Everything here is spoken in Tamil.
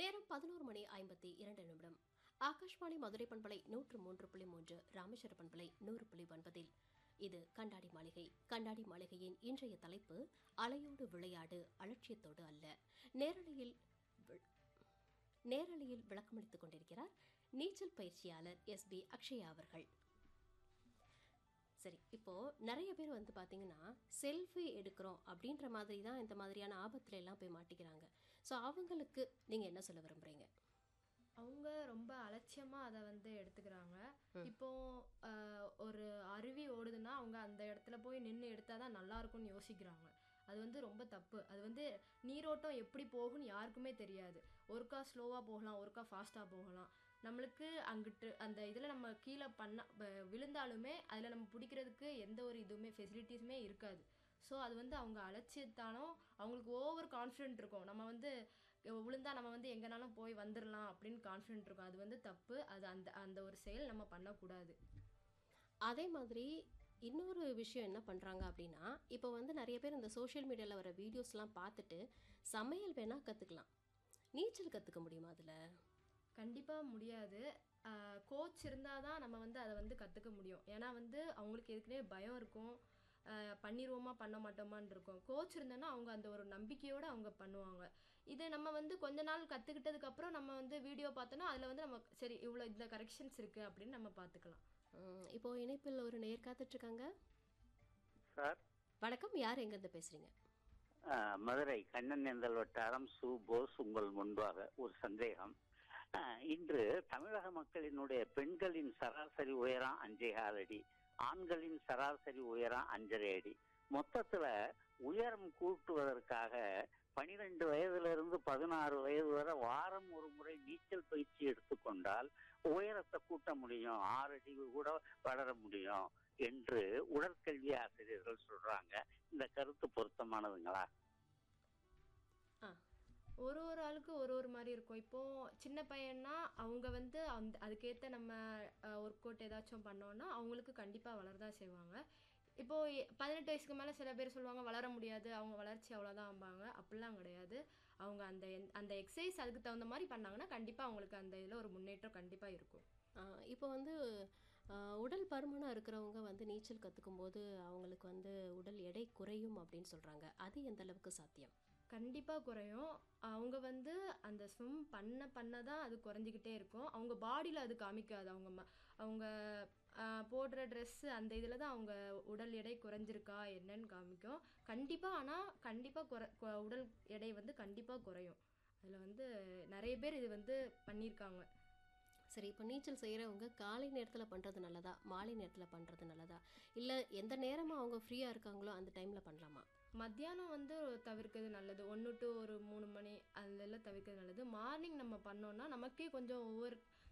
நேரம் பதினோரு மணி ஐம்பத்தி இரண்டு நிமிடம் ஆகாஷ்வாணி மதுரை பண்பலை நூற்று மூன்று புள்ளி மூன்று ராமேஸ்வர பண்பலை நூறு புள்ளி ஒன்பதில் இது கண்டாடி மாளிகை கண்டாடி மாளிகையின் இன்றைய தலைப்பு அலையோடு விளையாடு அலட்சியத்தோடு அல்ல நேரலையில் வி- நேரலையில் விளக்கமளித்துக் கொண்டிருக்கிறார் நீச்சல் பயிற்சியாளர் எஸ் பி அக்ஷயா அவர்கள் சரி இப்போ நிறைய பேர் வந்து பாத்தீங்கன்னா செல்ஃபி எடுக்கிறோம் அப்படின்ற மாதிரி தான் இந்த மாதிரியான ஆபத்துல எல்லாம் போய் மாட்டிக்கிறாங்க ஸோ அவங்களுக்கு நீங்க என்ன சொல்ல விரும்புறீங்க அவங்க ரொம்ப அலட்சியமா அதை வந்து எடுத்துக்கிறாங்க இப்போ ஆஹ், ஒரு அருவி ஓடுதுன்னா அவங்க அந்த இடத்துல போய் நின்று எடுத்தாதான் நல்லா இருக்கும்னு யோசிக்கிறாங்க அது வந்து ரொம்ப தப்பு அது வந்து நீரோட்டம் எப்படி போகும்னு யாருக்குமே தெரியாது ஒருக்கா ஸ்லோவாக போகலாம் ஒருக்கா ஃபாஸ்ட்டாக போகலாம் நம்மளுக்கு அங்கிட்டு அந்த இதில் நம்ம கீழே பண்ண ப- விழுந்தாலுமே அதில் நம்ம பிடிக்கிறதுக்கு எந்த ஒரு இதுவுமே ஃபெசிலிட்டிஸுமே இருக்காது ஸோ அது வந்து அவங்க அலட்சியத்தாலும் அவங்களுக்கு ஓவர் கான்ஃபிடென்ட் இருக்கும் நம்ம வந்து விழுந்தா நம்ம வந்து எங்கனாலும் போய் வந்துடலாம் அப்படின்னு கான்ஃபிடென்ட் இருக்கும் அது வந்து தப்பு அது அந்த அந்த ஒரு செயல் நம்ம பண்ணக்கூடாது அதே மாதிரி இன்னொரு விஷயம் என்ன பண்ணுறாங்க அப்படின்னா இப்போ வந்து நிறைய பேர் இந்த சோஷியல் மீடியாவில் வர வீடியோஸ்லாம் பார்த்துட்டு சமையல் வேணால் கற்றுக்கலாம் நீச்சல் கற்றுக்க முடியுமா அதில் கண்டிப்பாக முடியாது கோச் இருந்தால் தான் நம்ம வந்து அதை வந்து கற்றுக்க முடியும் ஏன்னா வந்து அவங்களுக்கு ஏற்கனவே பயம் இருக்கும் ஆஹ் பண்ணிருவோமா பண்ண மாட்டோமான்னு இருக்கும் கோச் இருந்தோன்னா அவங்க அந்த ஒரு நம்பிக்கையோடு அவங்க பண்ணுவாங்க இது நம்ம வந்து கொஞ்ச நாள் கற்றுக்கிட்டதுக்கு அப்புறம் நம்ம வந்து வீடியோ பார்த்தோன்னா அதில் வந்து நம்ம சரி இவ்வளோ இந்த கரெக்ஷன்ஸ் இருக்குது அப்படின்னு நம்ம பார்த்துக்கலாம் இப்போ இணைப்பில் ஒரு நேர் காத்துட்ருக்காங்க சார் வணக்கம் யார் எங்கேருந்து பேசுகிறீங்க அஹ், மதுரை கண்ணனேந்தல் வட்டாரம் சு போஸ் உங்கள் முன்பாக ஒரு சந்தேகம் அஹ், இன்று தமிழக மக்களினுடைய பெண்களின் சராசரி உயரம் அஞ்சே கால் அடி ஆண்களின் சராசரி உயரம் அஞ்சரை அடி மொத்தத்துல உயரம் கூட்டுவதற்காக பனிரெண்டு வயதுல இருந்து பதினாறு வயது வரை வாரம் ஒரு முறை நீச்சல் பயிற்சி எடுத்துக்கொண்டால் உயரத்தை கூட்ட முடியும் ஆறு அடி கூட வளர முடியும் என்று உடற்கல்வி ஆசிரியர்கள் சொல்றாங்க இந்த கருத்து பொருத்தமானதுங்களா ஆ ஒரு ஒரு ஆளுக்கு ஒரு ஒரு மாதிரி இருக்கும் இப்போ சின்ன பையன்னா அவங்க வந்து அந்த அதுக்கேற்ற நம்ம ஒர்க் அவுட் ஏதாச்சும் பண்ணோன்னா அவங்களுக்கு கண்டிப்பாக வளரதான் செய்வாங்க இப்போ எ- பதினெட்டு வயசுக்கு மேலே சில பேர் சொல்லுவாங்க வளர முடியாது அவங்க வளர்ச்சி அவ்வளோதான் ஆம்பாங்க அப்படிலாம் கிடையாது அவங்க அந்த எந்- அந்த எக்ஸசைஸ் அதுக்கு தகுந்த மாதிரி பண்ணாங்கன்னா கண்டிப்பாக அவங்களுக்கு அந்த இதில் ஒரு முன்னேற்றம் கண்டிப்பாக இருக்கும் ஆஹ் இப்போ வந்து ஆஹ் உடல் பருமனாக இருக்கிறவங்க வந்து நீச்சல் கற்றுக்கும் போது அவங்களுக்கு வந்து உடல் எடை குறையும் அப்படின்னு சொல்கிறாங்க அது எந்த அளவுக்கு சாத்தியம் கண்டிப்பாக குறையும் அவங்க வந்து அந்த ஸ்விம் பண்ண பண்ண தான் அது குறைஞ்சிக்கிட்டே இருக்கும் அவங்க பாடியில் அது காமிக்காது அவங்க ம- அவங்க ஆஹ், போடுற ட்ரெஸ்ஸு அந்த இதில் தான் அவங்க உடல் எடை குறைஞ்சிருக்கா என்னன்னு காமிக்கும் கண்டிப்பாக ஆனால் கண்டிப்பாக குறை கு- உடல் எடை வந்து கண்டிப்பாக குறையும் அதில் வந்து நிறைய பேர் இது வந்து பண்ணியிருக்காங்க சரி இப்போ நீச்சல் செய்கிறவங்க காலை நேரத்தில் பண்ணுறது நல்லதா மாலை நேரத்தில் பண்ணுறது நல்லதா இல்லை எந்த நேரமாக அவங்க ஃப்ரீயாக இருக்காங்களோ அந்த டைமில் பண்ணலாமா மத்தியானம் வந்து தவிர்க்கிறது நல்லது ஒன்று டு ஒரு மூணு மணி அதெல்லாம் தவிர்க்கிறது நல்லது மார்னிங் நம்ம பண்ணோம்னா நமக்கே கொஞ்சம் ஒவ்வொரு